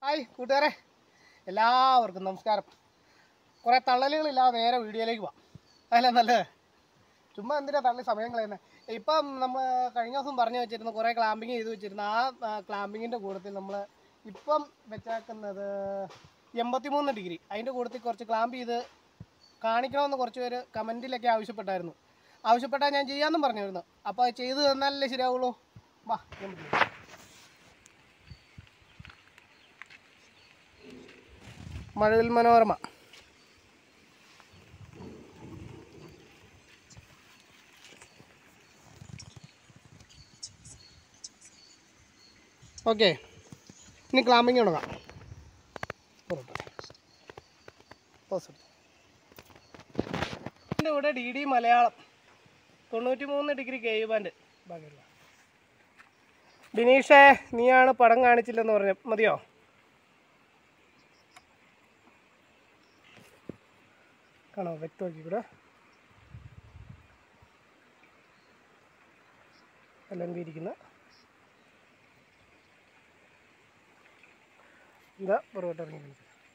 Hi കൂട്ടുകാരെ എല്ലാവർക്കും നമസ്കാരം കുറേ തള്ളലുകളില്ലാതെ നേരെ വീഡിയോയിലേക്ക് പോവാം അതല്ലേ നല്ലത് ചുമ്മാ എന്തിനാ തള്ളി സമയം കളയുന്നത് ഇപ്പം നമ്മൾ കഴിഞ്ഞ ദിവസം പറഞ്ഞു വെച്ചിരുന്ന കുറേ ക്ലാമ്പിങ് ചെയ്ത് വെച്ചിരുന്ന ആ ക്ലാമ്പിങ്ങിൻ്റെ കൂട്ടത്തിൽ നമ്മൾ ഇപ്പം വെച്ചേക്കുന്നത് എൺപത്തിമൂന്ന് ഡിഗ്രി അതിൻ്റെ കൂട്ടത്തിൽ കുറച്ച് ക്ലാമ്പ് ചെയ്ത് കാണിക്കണമെന്ന് കുറച്ച് പേര് കമൻറ്റിലൊക്കെ ആവശ്യപ്പെട്ടായിരുന്നു ആവശ്യപ്പെട്ടാൽ ഞാൻ ചെയ്യാമെന്നും പറഞ്ഞിരുന്നു അപ്പോൾ അത് ചെയ്ത് തന്നാലല്ലേ ശരിയാവുള്ളൂ വാ നമുക്ക് ചെയ്യാം. മഴവിൽ മനോരമ ഓക്കെ ഇനി ക്ലാമ്പിങ് തുടങ്ങാം പുറത്ത്. Pause എടുത്തു. ഇതിൻ്റെ കൂടെ ഡി ഡി മലയാളം തൊണ്ണൂറ്റി മൂന്ന് ഡിഗ്രി കേവ് ബാൻഡ് ബാക്കിയുള്ള ബിനീഷേ നീയാണ് പടം കാണിച്ചില്ലെന്ന് പറഞ്ഞു മതിയോ കാണാം വ്യക്തമാക്കി കൂടെ അലങ്കരിക്കുന്ന എന്താ പുറകോട്ട് ഇറങ്ങി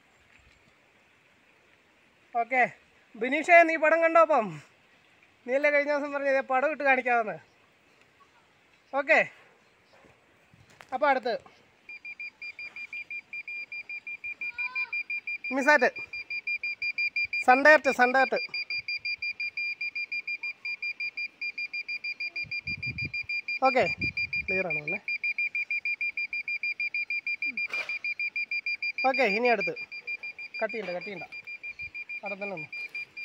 ഓക്കെ ബിനീഷേ നീ പടം കണ്ടോ അപ്പം നീ അല്ലേ കഴിഞ്ഞ ദിവസം പറഞ്ഞത് പടം ഇട്ട് കാണിക്കാമെന്ന് ഓക്കെ അപ്പോൾ അടുത്ത് മിസ്സാറ്റ് സൺഡേർട്ട് സൺഡേർട്ട് ഓക്കെ ക്ലിയർ ആണോ അല്ലേ ഓക്കെ ഇനി അടുത്ത് കട്ട് ചെയ്യണ്ട കട്ട് ചെയ്യണ്ട അവിടെ തന്നെ ഒന്ന്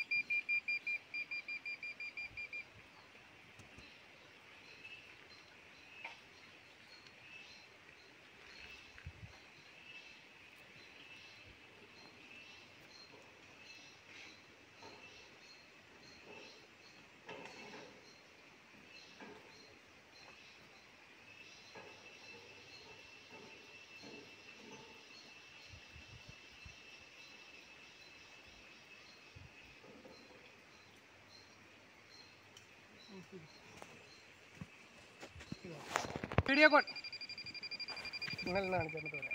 വീഡിയോ കോൺ ഇന്നലെ കാണിച്ചു തന്നിട്ട് വരാം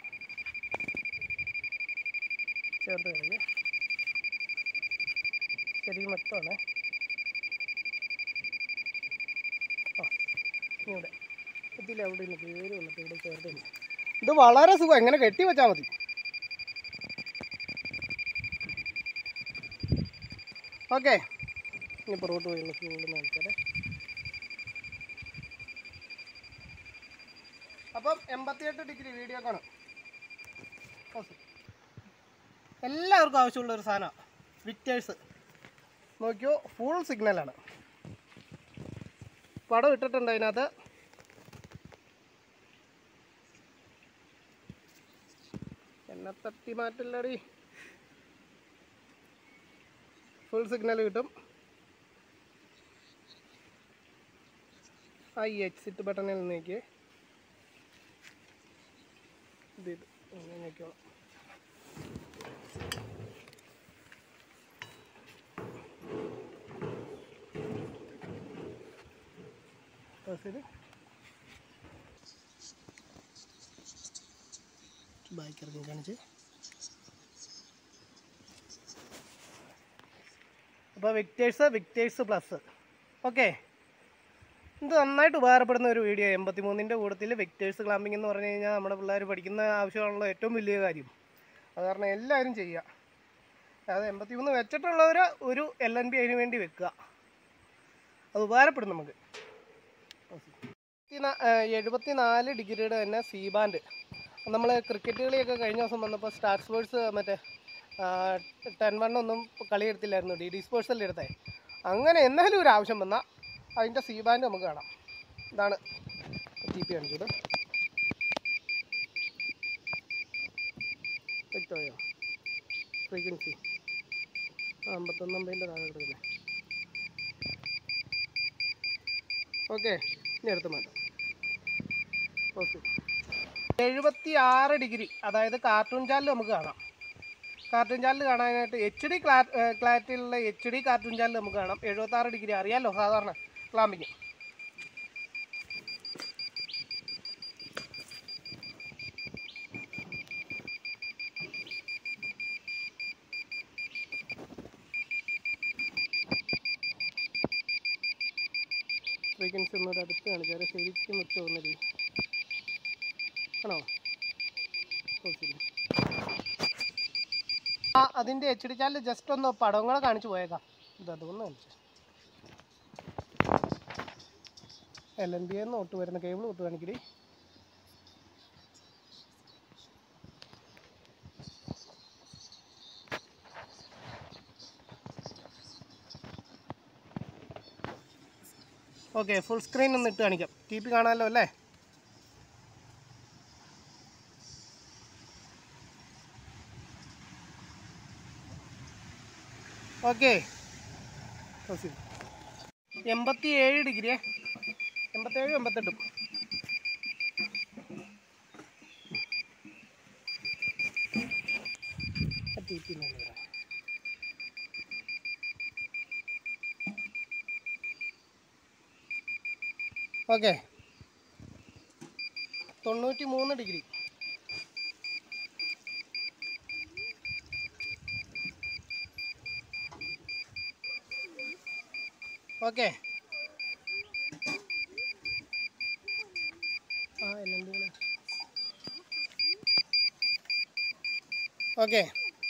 ചേർത്ത് കളിക്കുക ശരിക്കും മൊത്തമാണേ ആ ഇനി ഇവിടെ എത്തിയില്ല അവിടെ നിന്ന് പേര് വന്നിട്ട് ഇവിടെ ചേർത്ത് തന്നെ ഇത് വളരെ സുഖം എങ്ങനെ കെട്ടി വെച്ചാൽ മതി ഓക്കെ ഇനി പുറകോട്ട് പോയി ഒന്ന് ഫുള്ള് കാണിച്ചാലേ അപ്പം എൺപത്തിയെട്ട് ഡിഗ്രി വീഡിയോ കാണും എല്ലാവർക്കും ആവശ്യമുള്ള ഒരു സാധനമാണ് വിക്ടേഴ്സ് നോക്കിയോ ഫുൾ സിഗ്നലാണ് പടം ഇട്ടിട്ടുണ്ട് അതിനകത്ത് എന്നെ തട്ടി മാറ്റില്ലടി ഫുൾ സിഗ്നൽ കിട്ടും ആ ഈ എക്സിറ്റ് ബട്ടണിൽ നീക്കി ഇത് ഇത് ഇങ്ങനെ ഞെക്കിക്കോളാം ശരി ബൈക്ക് ഇറങ്ങി കാണിച്ച് അപ്പോൾ വിക്ടേഴ്സ് വിക്ടേഴ്സ് പ്ലസ് ഓക്കെ ഇത് നന്നായിട്ട് ഉപകാരപ്പെടുന്ന ഒരു വീഡിയോ എൺപത്തി മൂന്നിൻ്റെ കൂട്ടത്തിൽ വെക്ടേഴ്സ് ക്ലാമ്പിംഗ് എന്ന് പറഞ്ഞു കഴിഞ്ഞാൽ നമ്മുടെ പിള്ളേർ പഠിക്കുന്ന ആവശ്യമുള്ള ഏറ്റവും വലിയ കാര്യം അത് കാരണം എല്ലാവരും ചെയ്യുക അതായത് എൺപത്തി മൂന്ന് വെച്ചിട്ടുള്ളവർ ഒരു എൽ എൻ ബി അതിന് വേണ്ടി വെക്കുക അത് ഉപകാരപ്പെടും നമുക്ക് എഴുപത്തി നാല് ഡിഗ്രിയുടെ തന്നെ സി ബാൻഡ് നമ്മൾ ക്രിക്കറ്റ് കളിയൊക്കെ കഴിഞ്ഞ ദിവസം വന്നപ്പോൾ സ്റ്റാർ സ്പോർട്സ് മറ്റേ ടെൻ വൺ ഒന്നും കളി എടുത്തില്ലായിരുന്നു ഡി ഡി സ്പോർട്സല്ലേ എടുത്തേ അങ്ങനെ എന്നാലും ഒരു ആവശ്യം വന്നാൽ അതിൻ്റെ സി ബാൻഡ് നമുക്ക് കാണാം ഇതാണ് ടി പി കാണിച്ചത് വ്യക്തമായോ ഫ്രീക്വൻസി ആ അമ്പത്തൊന്ന് അമ്പതിൻ്റെ താഴെ കിടക്കുന്നത് ഓക്കെ ഇനി അടുത്ത് മാറ്റാം ഓക്കെ എഴുപത്തി ആറ് ഡിഗ്രി അതായത് കാർട്ടൂൺ ചാനൽ നമുക്ക് കാണാം കാർട്ടൂൺ ചാനൽ കാണാനായിട്ട് എച്ച് ഡി ക്ലാ ക്ലാരിറ്റിയിലുള്ള എച്ച് ഡി കാർട്ടൂൺ ചാനൽ നമുക്ക് കാണാം എഴുപത്താറ് ഡിഗ്രി അറിയാമല്ലോ സാധാരണ ക്ലാമ്പിങ് ഫ്രീക്വൻസി ഒന്നുകൂടെ അടുത്ത് കാണിച്ചാൽ ശരിക്കും വിട്ട് വന്നിരി ആണോ ഓ ശരി ആ അതിൻ്റെ എച്ച് ഡി ചാനൽ ജസ്റ്റ് ഒന്ന് പടങ്ങളെ കാണിച്ചു പോയേക്കാം ഇത് അതൊന്ന് കാണിച്ചു എൽ എൻ ബി എന്ന് ഒട്ട് വരുന്ന കേബിൾ ഒട്ട് കാണിക്കടി ഓക്കെ ഫുൾ സ്ക്രീൻ ഒന്ന് ഇട്ട് കാണിക്കാം ടി പി കാണാമല്ലോ അല്ലേ ഓക്കെ എൺപത്തി ഏഴ് ഡിഗ്രിയെ എൺപത്തേഴ് എൺപത്തെട്ടും ടി പി ഓക്കെ തൊണ്ണൂറ്റി മൂന്ന് ഡിഗ്രി ഓക്കെ ആ എല്ലാം ഓക്കെ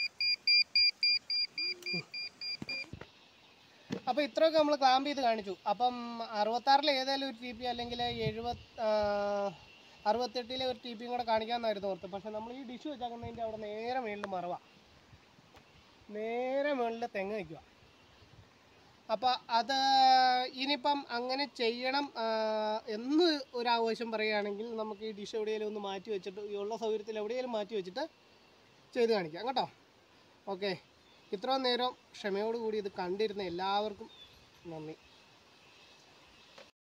അപ്പോൾ ഇത്രയൊക്കെ നമ്മൾ ക്ലാമ്പ് ചെയ്ത് കാണിച്ചു അപ്പം അറുപത്താറിൽ ഏതായാലും ഒരു ടി പി അല്ലെങ്കിൽ എഴുപത് അറുപത്തെട്ടിലെ ഒരു ടി പിയും കൂടെ കാണിക്കാമെന്നായിരുന്നു ഓർത്ത് പക്ഷെ നമ്മൾ ഈ ഡിഷ് വെച്ചാക്കുന്നതിൻ്റെ അവിടെ നേരെ മുകളിൽ മറവാ നേരെ മുകളിൽ തെങ്ങ് നിൽക്കുക അപ്പോൾ അത് ഇനിയിപ്പം അങ്ങനെ ചെയ്യണം ആ, എന്ന് ഒരു ആവശ്യം പറയുകയാണെങ്കിൽ നമുക്ക് ഈ ഡിഷ് എവിടെയെങ്കിലും ഒന്ന് മാറ്റി വെച്ചിട്ട് ഈ ഉള്ള സൗകര്യത്തിൽ എവിടെയെങ്കിലും മാറ്റി വെച്ചിട്ട് ചെയ്ത് കാണിക്കാം കേട്ടോ ഓക്കെ ഇത്രയും നേരം ക്ഷമയോടുകൂടി ഇത് കണ്ടിരുന്ന എല്ലാവർക്കും നന്ദി